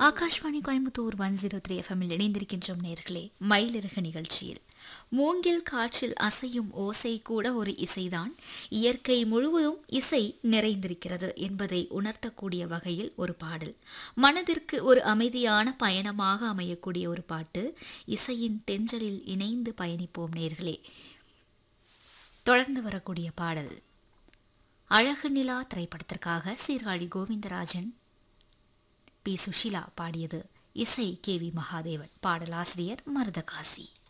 Akashvani Coimbatore one zero three எஃப்எம்மில் இணைந்திருக்கின்றோம் நேர்களே மயிலிறகு நிகழ்ச்சியில் மூங்கில் காற்றில் அசையும் ஓசை கூட ஒரு இசைதான் இயற்கை முழுவதும் இசை நிறைந்திருக்கிறது என்பதை உணர்த்தக்கூடிய வகையில் ஒரு பாடல் மனதிற்கு ஒரு அமைதியான பயணமாக அமையக்கூடிய ஒரு பாட்டு இசையின் தென்றலில் இணைந்து பயணிப்போம் நேர்களே தொடர்ந்து வரக்கூடிய பாடல் அழகு நிலா திரைப்படத்திற்காக சீர்காழி கோவிந்தராஜன் பி சுஷிலா பாடியது இசை கே வி மகாதேவன் பாடலாசிரியர் மருதகாசி